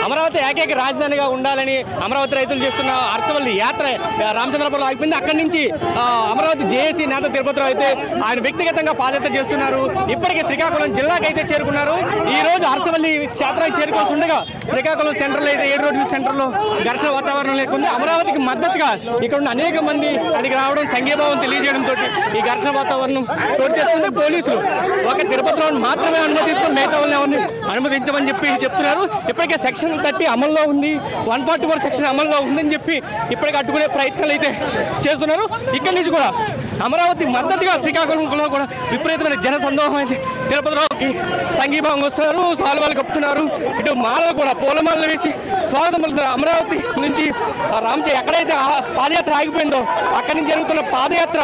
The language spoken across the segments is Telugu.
అమరావతి ఏకైక రాజధానిగా ఉండాలని అమరావతి రైతులు చేస్తున్న అరసవల్లి యాత్ర ఆ, రామచంద్రపురం ఆగిపోయింది అక్కడి నుంచి ఆ, అమరావతి జేఏసీ నేత తిరుపతిరావు అయితే ఆయన వ్యక్తిగతంగా పాదయాత్ర చేస్తున్నారు ఇప్పటికే శ్రీకాకుళం జిల్లాకి అయితే చేరుకున్నారు ఈ రోజు అరసవల్లి క్షేత్రానికి చేరుకోవాల్సి ఉండగా శ్రీకాకుళం సెంటర్లో అయితే ఏడు రోడ్ల సెంటర్లో ఘర్షణ వాతావరణం లేకుంది అమరావతికి మద్దతుగా ఇక్కడ ఉన్న అనేక మంది అక్కడికి రావడం సంఘీభావం తెలియజేయడంతో ఈ ఘర్షణ వాతావరణం చోటు చేసుకుంది పోలీసులు ఒక తిరుపతిలో మాత్రమే అనుమతిస్తూ మిగతా వాళ్ళని ఎవరిని అనుమతించమని చెప్పి చెప్తున్నారు ఇప్పటికే సెక్షన్ థర్టీ అమల్లో ఉంది వన్ ఫార్టీ ఫోర్ సెక్షన్ అమల్లో ఉందని చెప్పి ఇప్పటికే అడ్డుకునే ప్రయత్నాలు అయితే చేస్తున్నారు ఇక్కడి నుంచి కూడా అమరావతి మద్దతుగా శ్రీకాకుళంలో కూడా విపరీతమైన జన సందోహం అయితే తిరుపతిలోకి సంఘీభావం వస్తున్నారు సాల్వాలు కప్పుతున్నారు ఇటు మాలలు కూడా పూలమాలలు వేసి స్వాగతం పలుకుతున్నారు అమరావతి నుంచి ఆ రామచే ఎక్కడైతే ఆ పాదయాత్ర ఆగిపోయిందో అక్కడి నుంచి జరుగుతున్న పాదయాత్ర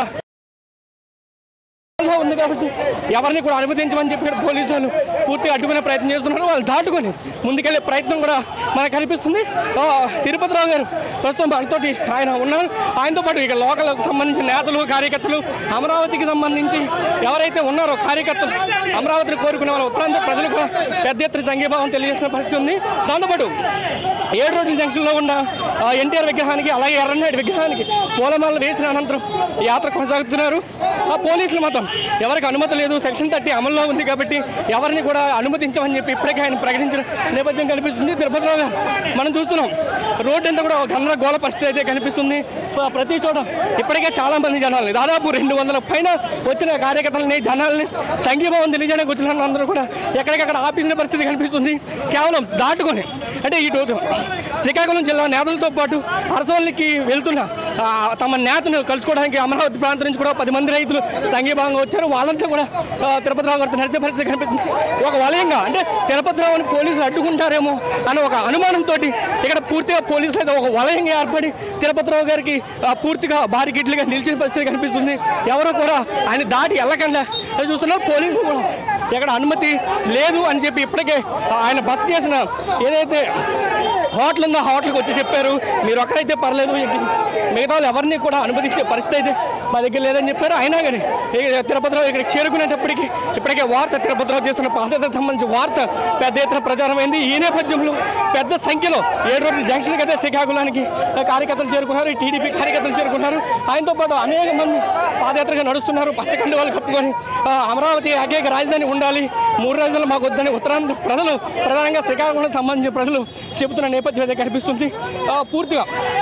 లో ఉంది కాబట్టి ఎవరిని కూడా అనుమతించమని చెప్పి ఇక్కడ పోలీసులు పూర్తిగా అడ్డుకునే ప్రయత్నం చేస్తున్నారు వాళ్ళు దాటుకొని ముందుకెళ్లే ప్రయత్నం కూడా మనకు కనిపిస్తుంది ఆ, తిరుపతిరావు గారు ప్రస్తుతం మనతోటి ఆయన ఉన్నారు ఆయనతో పాటు ఇక లోకల్కి సంబంధించిన నేతలు కార్యకర్తలు అమరావతికి సంబంధించి ఎవరైతే ఉన్నారో కార్యకర్తలు అమరావతిని కోరుకునే వాళ్ళ ఉత్తరాంధ్ర ప్రజలు కూడా పెద్ద ఎత్తున సంఘీభావం తెలియజేసిన పరిస్థితి ఉంది దాంతోపాటు ఏడు రోడ్ల జంక్షన్లో ఉన్న ఆ, ఎన్టీఆర్ విగ్రహానికి అలాగే ఎర్రనాయుడు విగ్రహానికి పూలమాలలు వేసిన అనంతరం యాత్ర కొనసాగుతున్నారు ఆ పోలీసులు మాత్రం ఎవరికి అనుమతి లేదు సెక్షన్ థర్టీ అమల్లో ఉంది కాబట్టి ఎవరిని కూడా అనుమతించమని చెప్పి ఇప్పటికే ఆయన ప్రకటించిన నేపథ్యం కనిపిస్తుంది తిరుపతిరావు గారు మనం చూస్తున్నాం రోడ్డు అంతా కూడా ఒక గందరగోళ పరిస్థితి అయితే కనిపిస్తుంది ప్ర- ప్రతి చోట ఇప్పటికే చాలా మంది జనాలని దాదాపు రెండు వందల పైన వచ్చిన కార్యకర్తలని జనాల్ని సంఘీభావం తెలియజేయడానికి వచ్చిన అందరూ కూడా ఎక్కడికక్కడ ఆపేసిన పరిస్థితి కనిపిస్తుంది కేవలం దాటుకొని అంటే ఇటు శ్రీకాకుళం జిల్లా నేతలతో పాటు అరసవల్లికి వెళ్తున్న ఆ, తమ నేతను కలుసుకోవడానికి అమరావతి ప్రాంతం నుంచి కూడా పది మంది రైతులు సంఘీభావంగా వచ్చారు వాళ్ళంతా కూడా ఆ, తిరుపతిరావు గారితో నడిచే పరిస్థితి కనిపిస్తుంది ఒక వలయంగా అంటే తిరుపతిరావుని పోలీసులు అడ్డుకుంటారేమో అన్న ఒక అనుమానంతో ఇక్కడ పూర్తిగా పోలీసులు అయితే ఒక వలయంగా ఏర్పడి తిరుపతిరావు గారికి ఆ, పూర్తిగా బారికెట్లుగా నిలిచిన పరిస్థితి కనిపిస్తుంది ఎవరు కూడా ఆయన దాటి వెళ్ళకుండా అది చూస్తున్నారు పోలీసులు కూడా ఎక్కడ అనుమతి లేదు అని చెప్పి ఇప్పటికే ఆయన బస చేసిన ఏదైతే హోటల్ ఉందో ఆ హోటల్కి వచ్చి చెప్పారు మీరు ఒక్కరైతే పర్లేదు ఇంక మిగతా వాళ్ళు ఎవరిని కూడా అనుమతించే పరిస్థితి అయితే మా దగ్గర లేదని చెప్పారు అయినా కానీ ఈ తిరుపతిరావు ఇక్కడ చేరుకునేటప్పటికి ఇప్పటికే వార్త తిరుపతిరావు చేస్తున్న పాదయాత్రకు సంబంధించి వార్త పెద్ద ఎత్తున ప్రచారమైంది ఈ నేపథ్యంలో పెద్ద సంఖ్యలో ఏడు రోజుల జంక్షన్కి అయితే శ్రీకాకుళానికి కార్యకర్తలు చేరుకున్నారు ఈ టీడీపీ కార్యకర్తలు చేరుకున్నారు ఆయనతో పాటు అనేక మంది పాదయాత్రగా నడుస్తున్నారు పచ్చకండి వాళ్ళు కప్పుకొని ఆ, అమరావతి ఏకైక రాజధాని ఉండాలి మూడు రాజధానులు మాకు వద్దని ఉత్తరాంధ్ర ప్రజలు ప్రధానంగా శ్రీకాకుళం సంబంధించిన ప్రజలు చెబుతున్న నేపథ్యం అయితే కనిపిస్తుంది ఆ, పూర్తిగా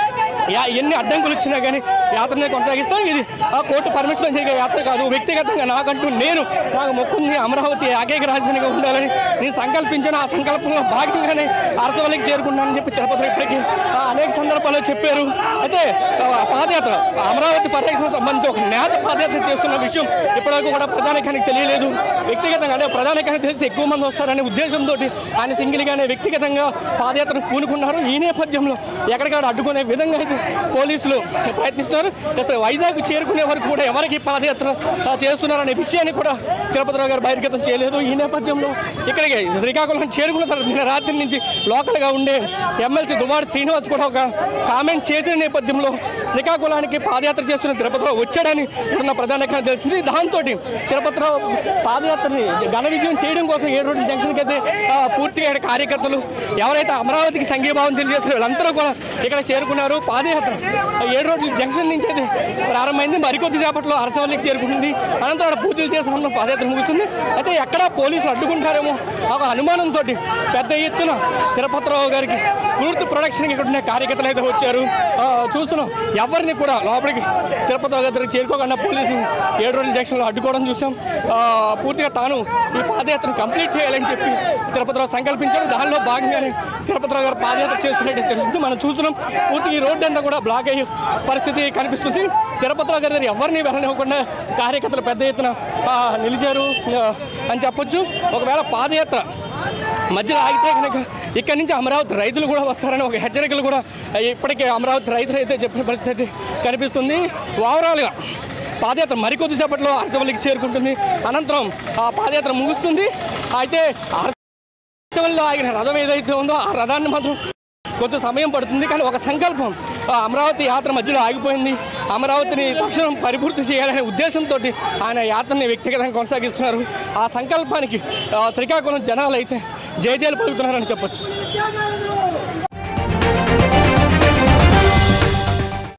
యా- ఎన్ని అడ్డంకులు వచ్చినా కానీ యాత్రనే కొనసాగిస్తాం ఇది ఆ కోర్టు పర్మిషన్ జరిగే యాత్ర కాదు వ్యక్తిగతంగా నాకంటూ నేను నాకు మొక్కుంది అమరావతి ఏకైక రాజధానిగా ఉండాలని నేను సంకల్పించిన ఆ సంకల్పంలో భాగంగానే అరసవల్లికి చేరుకున్నానని చెప్పి తిరుపతి ఇప్పటికీ ఆ, అనేక సందర్భాల్లో చెప్పారు అయితే ఆ, పాదయాత్ర అమరావతి పరిరక్షణ సంబంధించి ఒక నేత పాదయాత్ర చేస్తున్న విషయం ఇప్పటివరకు కూడా ప్రధానికానికి తెలియలేదు వ్యక్తిగతంగా అంటే ప్రధానికానికి తెలిసి ఎక్కువ మంది వస్తారనే ఉద్దేశంతో ఆయన సింగిల్గానే వ్యక్తిగతంగా పాదయాత్ర పూనుకున్నారు ఈ నేపథ్యంలో ఎక్కడికక్కడ అడ్డుకునే విధంగా అయితే పోలీసులు ప్రయత్నిస్తున్నారు అసలు వైజాగ్ చేరుకునే వరకు కూడా ఎవరికి పాదయాత్ర ఆ, చేస్తున్నారనే విషయాన్ని కూడా తిరుపతిరావు గారు బహిర్గతం చేయలేదు ఈ నేపథ్యంలో ఇక్కడికి శ్రీకాకుళం చేరుకున్న తర్వాత నిన్న రాత్రి నుంచి లోకల్గా ఉండే ఎమ్మెల్సీ దువాడి శ్రీనివాస్ కూడా ఒక కామెంట్ చేసిన నేపథ్యంలో శ్రీకాకుళానికి పాదయాత్ర చేస్తున్న తిరుపతిరావు వచ్చాడని ఇప్పుడున్న ప్రధాన కారణం తెలిసింది దాంతో తిరుపతిరావు పాదయాత్రని ఘన విజయం చేయడం కోసం ఏడు రోడ్డు జంక్షన్కి అయితే ఆ, పూర్తిగా ఇక్కడ కార్యకర్తలు ఎవరైతే అమరావతికి సంఘీభావం తెలియజేస్తున్నారో వాళ్ళందరూ కూడా ఇక్కడ చేరుకున్నారు పాదయాత్ర ఆ ఏడు రోడ్ల జంక్షన్ నుంచి అయితే ప్రారంభమైంది మరికొద్ది సేపట్లో అరసవల్లికి చేరుకుంటుంది అనంతరం అక్కడ పూజలు చేసిన అనంతరం పాదయాత్ర ముగుస్తుంది అయితే ఎక్కడ పోలీసులు అడ్డుకుంటారేమో ఒక అనుమానంతో పెద్ద ఎత్తున తిరుపతిరావు గారికి పూర్తి ప్రొడక్షన్కి ఇక్కడ ఉన్న కార్యకర్తలు అయితే వచ్చారు ఆ, చూస్తున్నాం ఎవరిని కూడా లోపలికి తిరుపతిరావు గారి దగ్గరికి చేరుకోకుండా పోలీసులు ఏడు రోజుల జంక్షన్లో అడ్డుకోవడం చూసాం ఆ, పూర్తిగా తాను ఈ పాదయాత్రను కంప్లీట్ చేయాలని చెప్పి తిరుపతిరావు సంకల్పించారు దానిలో భాగంగానే తిరుపతిరావు గారు పాదయాత్ర చేస్తున్నట్టు తెలుస్తుంది మనం చూస్తున్నాం పూర్తిగా ఈ రోడ్డు అంతా కూడా బ్లాక్ అయ్యే పరిస్థితి కనిపిస్తుంది తిరుపతిరావు గారి దగ్గర ఎవరిని వెళ్ళనివ్వకుండా కార్యకర్తలు పెద్ద ఎత్తున ఆ, నిలిచారు ఆ, అని చెప్పొచ్చు ఒకవేళ పాదయాత్ర మధ్యలో ఆగితే కనుక ఇక్కడి నుంచి అమరావతి రైతులు కూడా వస్తారని ఒక హెచ్చరికలు కూడా ఇప్పటికే అమరావతి రైతులు అయితే చెప్పిన పరిస్థితి అయితే కనిపిస్తుంది ఓవరాల్గా పాదయాత్ర మరికొద్దిసేపట్లో అరసవల్లికి చేరుకుంటుంది అనంతరం ఆ పాదయాత్ర ముగుస్తుంది అయితే అరసవల్లిలో ఆగిన రథం ఏదైతే ఉందో ఆ రథాన్ని మాత్రం కొంత సమయం పడుతుంది కానీ ఒక సంకల్పం ఆ అమరావతి యాత్ర మధ్యలో ఆగిపోయింది అమరావతిని తక్షణం పరిపూర్తి చేయాలనే ఉద్దేశంతో ఆయన యాత్రని వ్యక్తిగతంగా కొనసాగిస్తున్నారు ఆ సంకల్పానికి ఆ, శ్రీకాకుళం జనాలు అయితే జయజయలు పలుకుతున్నారని చెప్పొచ్చు